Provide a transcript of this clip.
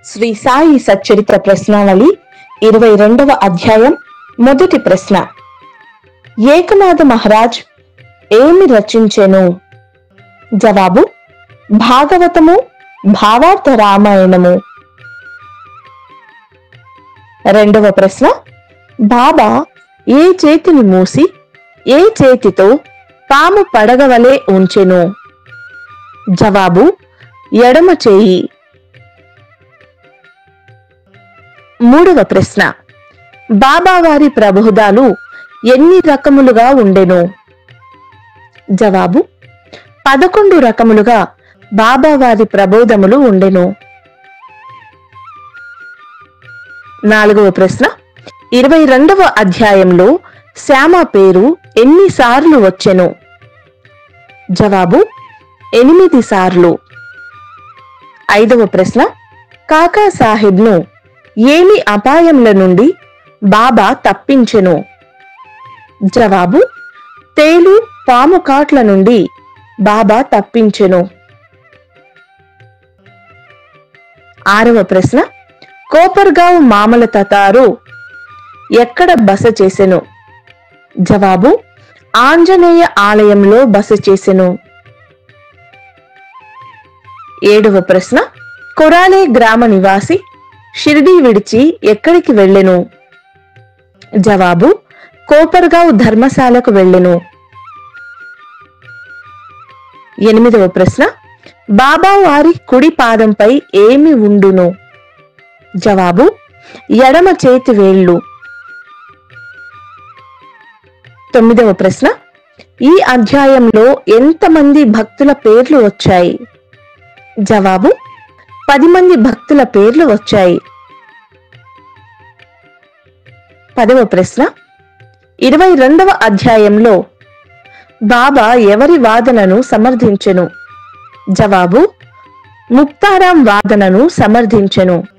శ్రీ సాయి సచ్చరిత్ర ప్రశ్నావళి ఇరవై రెండవ అధ్యాయం మొదటి ప్రశ్న ఏకనాథ మహారాజ్ ఏమి రచించెను జవాబు భాగవతము భావార్థ రామాయణము రెండవ ప్రశ్న బాబా ఏ చేతిని మూసి ఏ చేతితో పాము పడగవలే ఉంచెను జవాబు ఎడమ చేయి మూడవ ప్రశ్న బాబావారి ప్రబోధాలు ఎన్ని రకములుగా ఉండెను జవాబు పదకొండు రకములుగా బాబావారి ప్రబోధములు ఉండెను నాలుగవ ప్రశ్న ఇరవై రెండవ అధ్యాయంలో శ్యామ పేరు ఎన్నిసార్లు వచ్చెను జవాబు ఎనిమిది సార్లు ఐదవ ప్రశ్న కాకా సాహెబ్ను ఏమి అపాయముల నుండి బాబా తప్పించెను జవాబు తేలు పాము కాట్ల నుండి బాబా తప్పించెను ఆరవ ప్రశ్న కోపర్గావ్ మామల తతారు ఎక్కడ బస చేసెను జవాబు ఆంజనేయ ఆలయంలో బస చేసెను ఏడవ ప్రశ్న కొరాలే గ్రామ నివాసి షిరిడీ విడిచి ఎక్కడికి వెళ్ళెను జవాబు కోపర్గావ్ ధర్మశాలకు వెళ్ళెను ఎనిమిదవ ప్రశ్న బాబా వారి కుడి పాదంపై ఏమి ఉండును జవాబు ఎడమ చేతి వేళ్ళు తొమ్మిదవ ప్రశ్న ఈ అధ్యాయంలో ఎంతమంది భక్తుల పేర్లు వచ్చాయి జవాబు పది మంది భక్తుల పేర్లు వచ్చాయి పదవ ప్రశ్న ఇరవై రెండవ అధ్యాయంలో బాబా ఎవరి వాదనను సమర్థించెను జవాబు ముక్తారాం వాదనను సమర్థించెను